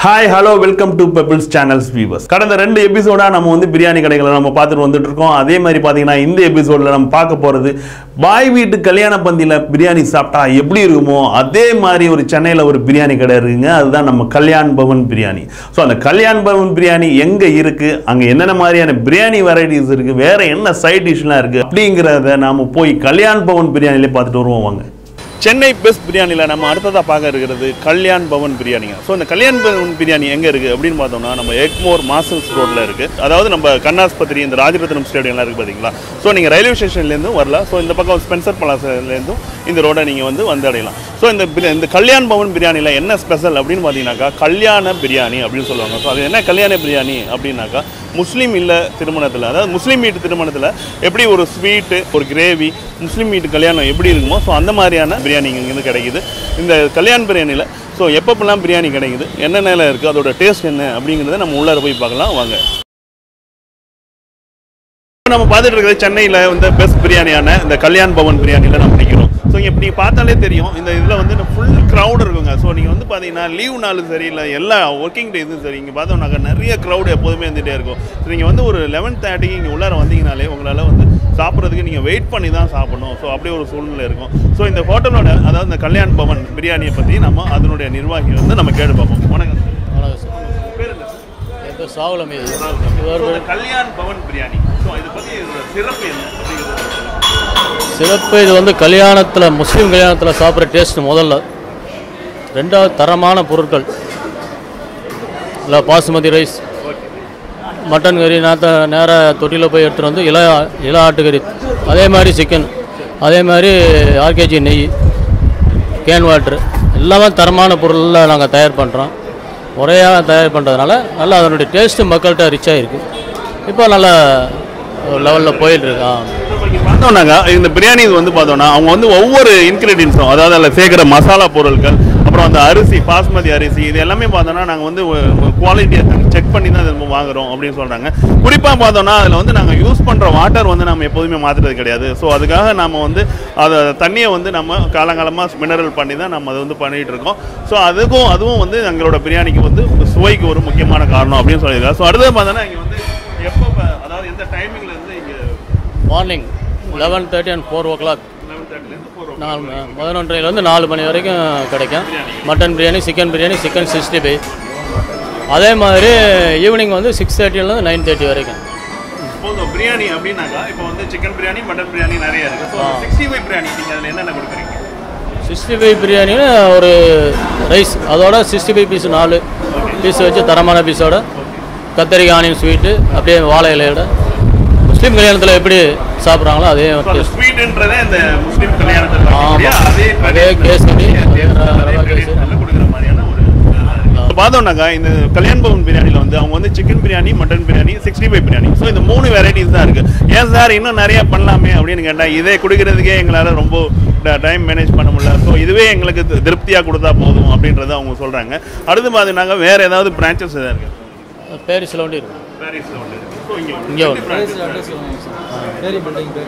Hi hello welcome to pebbles channels viewers கடந்த ரெண்டு எபிசோடா நம்ம வந்து பிரியாணி கடைகளை நம்ம பார்த்துட்டு வந்துட்டு இருக்கோம் அதே மாதிரி பார்த்தீங்கன்னா இந்த எபிசோடில் நம்ம பார்க்க போகிறது பாய் வீட்டு கல்யாண பந்தியில் பிரியாணி சாப்பிட்டா எப்படி இருக்குமோ அதே மாதிரி ஒரு சென்னையில் ஒரு பிரியாணி கடை இருக்குங்க அதுதான் நம்ம கல்யாண் பவன் பிரியாணி ஸோ அந்த கல்யாண் பவன் பிரியாணி எங்கே இருக்குது அங்கே என்னென்ன மாதிரியான பிரியாணி வெரைட்டிஸ் இருக்குது வேற என்ன சைட் டிஷ்லாம் இருக்குது அப்படிங்கிறத நாம போய் கல்யாண் பவன் பிரியாணிலே பார்த்துட்டு வருவோம் வாங்க சென்னை பெஸ்ட் பிரியாணியில் நம்ம அடுத்ததாக பார்க்க இருக்கிறது கல்யாண் பவன் பிரியாணிங்க ஸோ இந்த கல்யாண் பவன் பிரியாணி எங்கே இருக்குது அப்படின்னு பார்த்தோம்னா நம்ம எக்மோர் மாசல்ஸ் ரோட்டில் இருக்குது அதாவது நம்ம கண்ணாஸ்பத்திரி இந்த ராஜரத்னம் ஸ்டேடியம்லாம் இருக்குது பார்த்தீங்களா ஸோ நீங்கள் ரயில்வே ஸ்டேஷன்லேருந்தும் வரலாம் ஸோ இந்த பக்கம் ஸ்பென்சர் பலாசிலேருந்தும் இந்த ரோடை நீங்கள் வந்து வந்து அடையலாம் ஸோ இந்த பிரி- இந்த கல்யாண் பவன் பிரியாணியில் என்ன ஸ்பெஷல் அப்படின்னு பார்த்தீங்கன்னாக்கா கல்யாண பிரியாணி அப்படின்னு சொல்லுவாங்க ஸோ அது என்ன கல்யாண பிரியாணி அப்படின்னாக்கா முஸ்லீம் இல்ல திருமணத்தில் அதாவது முஸ்லீம் வீட்டு திருமணத்தில் எப்படி ஒரு ஸ்வீட்டு ஒரு கிரேவி முஸ்லீம் வீட்டு கல்யாணம் எப்படி இருக்குமோ ஸோ அந்த மாதிரியான பிரியாணி இங்கேருந்து கிடைக்குது இந்த கல்யாண் பிரியாணியில் ஸோ எப்பப்பெல்லாம் பிரியாணி கிடைக்குது என்னென்ன இருக்குது அதோட டேஸ்ட் என்ன அப்படிங்கிறத நம்ம உள்ளார போய் பார்க்கலாம் வாங்க இப்ப நம்ம பார்த்துட்டு இருக்கிறது சென்னையில் வந்து பெஸ்ட் பிரியாணியான இந்த கல்யாண் பவன் பிரியாணியில் நம்ம நிற்கிறோம் ஸோ இப்படி பார்த்தாலே தெரியும் இந்த இதில் வந்து ஃபுல் க்ரௌட் இருக்குங்க ஸோ நீங்கள் வந்து பார்த்தீங்கன்னா லீவ் நாளும் சரி இல்லை எல்லா ஒர்க்கிங் டேஸும் சரி இங்கே பார்த்தோம்னாக்கா நிறைய க்ரௌட் எப்போதுமே இருந்துகிட்டே இருக்கும் ஸோ நீங்கள் வந்து ஒரு லெவன் தேர்ட்டிக்கு இங்கே உள்ளார வந்தீங்கனாலே உங்களால் வந்து சாப்பிட்றதுக்கு நீங்கள் வெயிட் பண்ணி தான் சாப்பிடணும் ஸோ அப்படியே ஒரு சூழ்நிலை இருக்கும் ஸோ இந்த ஹோட்டலோட அதாவது இந்த கல்யாண் பவன் பிரியாணியை பற்றி நம்ம அதனுடைய நிர்வாகி வந்து நம்ம கேட்டு பார்ப்போம் வணக்கம் வணக்கம் சார் பேர் என்ன என் பேர் சாகுலம் இது So, இவர் இந்த கல்யாண் பவன் பிரியாணி ஸோ இதை பற்றி இதோட சிறப்பு என்ன அப்படிங்கிறது சொல்லுங்க. சிறப்பு இது வந்து கல்யாணத்தில் முஸ்லீம் கல்யாணத்தில் சாப்பிட்ற டேஸ்ட் முதல்ல ரெண்டாவது தரமான பொருட்கள் இல்லை பாசுமதி ரைஸ் மட்டன் கறி நேற்று நேராக தொட்டியில் போய் எடுத்துகிட்டு வந்து இள இள ஆட்டுக்கறி அதே மாதிரி சிக்கன் அதே மாதிரி ஆர்கேஜி நெய் கேன் வாட்ரு எல்லாமே தரமான பொருளில் நாங்கள் தயார் பண்ணுறோம் முறையாக தயார் பண்ணுறதுனால நல்லா அதனுடைய டேஸ்ட்டு மக்கள்கிட்ட ரிச்சாக இருக்குது இப்போ நல்ல லெவலில் போயிட்டுருக்கு ஆ இப்ப இங்க பார்த்தோம்னாக்கா இந்த பிரியாணி இது வந்து பார்த்தோம்னா அவங்க வந்து ஒவ்வொரு இன்கிரீடியன்ஸும் அதாவது அதில் சேர்க்குற மசாலா பொருட்கள் அப்புறம் அந்த அரிசி பாஸ்மதி அரிசி இது எல்லாமே பார்த்தோம்னா நாங்கள் வந்து குவாலிட்டியை செக் பண்ணி தான் இது வாங்குறோம் அப்படின்னு சொல்கிறாங்க குறிப்பாக பார்த்தோம்னா அதில் வந்து நாங்கள் யூஸ் பண்ணுற வாட்டர் வந்து நம்ம எப்போதுமே மாற்றுறது கிடையாது ஸோ அதுக்காக நம்ம வந்து அதை தண்ணியை வந்து நம்ம காலங்காலமாக மினரல் பண்ணி தான் நம்ம அதை வந்து பண்ணிகிட்டு இருக்கோம் ஸோ அதுக்கும் அதுவும் வந்து எங்களோட பிரியாணிக்கு வந்து சுவைக்கு ஒரு முக்கியமான காரணம் அப்படின்னு சொல்லியிருக்காங்க ஸோ அடுத்தது பார்த்தோன்னா இங்கே வந்து எப்போ ப- அதாவது எந்த டைமிங்ல இருந்து இங்கே morning eleven thirty and four o'clock eleven தேர்ட்டிலேருந்து ஃபோர் நாலு பதினொன்றையிலேருந்து நாலு மணி வரைக்கும் கிடைக்கும் mutton biryani chicken biryani chicken sixty five அதே மாதிரி ஈவினிங் வந்து சிக்ஸ் தேர்ட்டிலேருந்து நைன் தேர்ட்டி வரைக்கும் போதும் பிரியாணி அப்படின்னாக்கா இப்போ வந்து சிக்கன் பிரியாணி மட்டன் பிரியாணி நிறைய இருக்கு ஸோ சிக்ஸ்டி ஃபைவ் பிரியாணி நீங்கள் அதில் என்னென்ன கொடுக்குறீங்க சிக்ஸ்டி ஃபைவ் பிரியாணின்னு ஒரு ரைஸ் அதோட சிக்ஸ்டி ஃபைவ் பீஸ் நாலு பீஸ் வச்சு தரமான பீஸோட கத்தரிக்காய் ஆனியன் ஸ்வீட்டு அப்படியே வாழை இலையோட முஸ்லீம் கல்யாணத்தில் எப்படி சாப்பிட்றாங்களோ அதே ஸோ அந்த taste. ஸ்வீட்ன்றதே இந்த முஸ்லீம் கல்யாணத்தில் ஆமா. இருக்கக்கூடிய அதே அதே கேசரி, அதே ரவா கேசரி. கொடுக்குற மாதிரியான ஒரு இப்போ பார்த்தோம்னாக்கா இந்த கல்யாண் பவன் பிரியாணியில் வந்து அவங்க வந்து chicken biryani mutton biryani sixty five biryani so இந்த மூணு வெரைட்டிஸ் தான் இருக்குது ஏன் சார் இன்னும் நிறைய பண்ணலாமே அப்படின்னு கேட்டால் இதே குடிக்கிறதுக்கே எங்களால் ரொம்ப டைம் மேனேஜ் பண்ண முடியல ஸோ இதுவே எங்களுக்கு தி- திருப்தியா கொடுத்தா போதும் அப்படின்றத அவங்க சொல்கிறாங்க அடுத்து பார்த்தீங்கன்னாக்கா வேறு ஏதாவது பிரான்ச்சஸ் எதாவது இருக்குது பேரிஸில் ஒண்டி இருக்கும் பாரிஸில் ஒன்று இருக்குது ஸோ இங்கே இங்கே ஒன்று பேரி பில்டிங் பேர்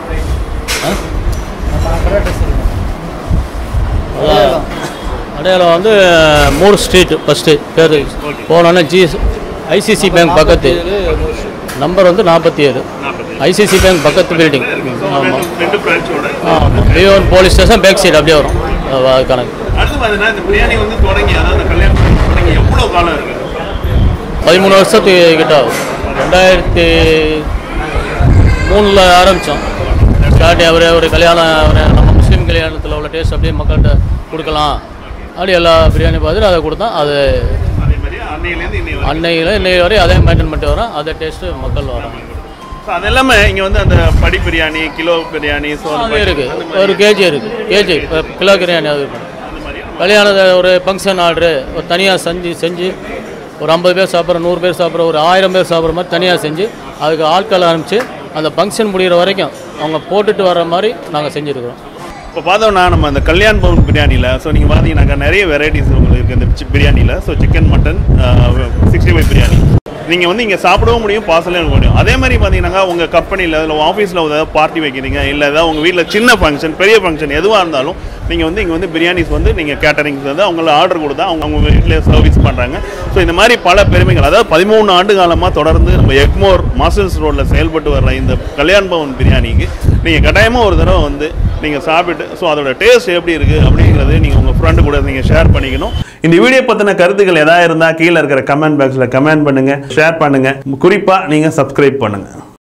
அதான். அடையாளம் வந்து மூணு ஸ்ட்ரீட் ஃபஸ்ட்டு பேர் போனோன்னே ஜி ஐசிசி பேங்க் பக்கத்து நம்பர் வந்து நாற்பத்தி ஏழு நாற்பது ஐசிசி பேங்க் பக்கத்து பில்டிங் ஆமாம் ரெண்டு பிரான்ச்சோட ஆமாம் லியோன் போலீஸ் ஸ்டேஷன் பேக் சைடு அப்படியே வரும் அது- அது கணக்கு அடுத்து பார்த்தீங்கன்னா இந்த பிரியாணி வந்து தொடங்கி அதாவது கல்யாணம் தொடங்கி எவ்வளோ காலம் இருக்குது பதிமூணு வருஷத்துக்கு கிட்ட ஆகும் ரெண்டாயிரத்தி மூணில் ஆரம்பித்தோம் ஸ்டார்டிங் அவரே ஒரு கல்யாணம் ஒரு நம்ம முஸ்லீம் கல்யாணத்தில் உள்ள டேஸ்ட் அப்படியே மக்கள்கிட்ட கொடுக்கலாம் அப்படி எல்லா பிரியாணி பார்த்துட்டு அதை கொடுத்தோம் அது அதே மாதிரி அன்னையிலேருந்து இன்னை வரைக்கும் அன்னையில் இன்னைக்கு வரையும் அதே மெயின்டைன் பண்ணிட்டு வரோம் அதே டேஸ்ட்டு மக்கள் வரோம் ஸோ அது எல்லாமே இங்கே வந்து அந்த படி பிரியாணி கிலோ பிரியாணி ஸோ அந்த அது மாதிரி இருக்குது ஒரு கேஜி இருக்குது கேஜி இப்போ கிலோ பிரியாணி அது இருக்கு. அந்த மாதிரி கல்யாணத்தை ஒரு ஃபங்க்ஷன் ஆர்டரு ஒரு தனியாக செஞ்சு செஞ்சு ஒரு ஐம்பது பேர் சாப்பிட்ற நூறு பேர் சாப்பிட்ற ஒரு ஆயிரம் பேர் சாப்பிட்ற மாதிரி தனியாக செஞ்சு அதுக்கு ஆட்கள் ஆரம்பித்து அந்த ஃபங்க்ஷன் முடிகிற வரைக்கும் அவங்க போட்டுட்டு வர்ற மாதிரி நாங்கள் செஞ்சுருக்கிறோம் இப்போ பார்த்தோம்னா நம்ம அந்த கல்யாண் பவன் பிரியாணியில் ஸோ நீங்கள் பார்த்தீங்கன்னா நிறைய வெரைட்டிஸ் உங்களுக்கு இருக்குது இந்த சி- பிரியாணியில் so chicken mutton sixty five biryani நீங்கள் வந்து இங்கே சாப்பிடவும் முடியும் பார்சலும் எடுக்க முடியும் அதே மாதிரி பார்த்தீங்கன்னா உங்கள் கம்பெனியில் இல்லை ஆஃபீஸில் ஏதாவது பார்ட்டி வைக்கிறீங்க இல்லை ஏதாவது உங்கள் வீட்டில் சின்ன ஃபங்க்ஷன் பெரிய ஃபங்க்ஷன் எதுவாக இருந்தாலும் நீங்கள் வந்து இங்கே வந்து பிரியாணிஸ் வந்து நீங்கள் கேட்டரிங்ஸ் வந்து அவங்கள ஆர்டர் கொடுத்தா அவங்க அவங்க வீட்டில் சர்வீஸ் பண்ணுறாங்க ஸோ இந்த மாதிரி பல பெருமைகள் அதாவது பதிமூணு ஆண்டு காலமாக தொடர்ந்து நம்ம எக்மோர் மாசல்ஸ் ரோட்டில் செயல்பட்டு வர்ற இந்த கல்யாண் பவன் பிரியாணிக்கு நீங்கள் கட்டாயமாக ஒரு தடவை வந்து நீங்கள் சாப்பிட்டு ஸோ அதோட டேஸ்ட் எப்படி இருக்குது அப்படிங்கிறது நீங்கள் உங்கள் ஃப்ரெண்டு கூட நீங்கள் ஷேர் பண்ணிக்கணும் இந்த வீடியோ பற்றின கருத்துக்கள் எதாவது இருந்தால் கீழே இருக்கிற கமெண்ட் பாக்ஸில் கமெண்ட் பண்ணுங்கள் ஷேர் பண்ணுங்கள் குறிப்பாக நீங்கள் சப்ஸ்கிரைப் பண்ணுங்கள்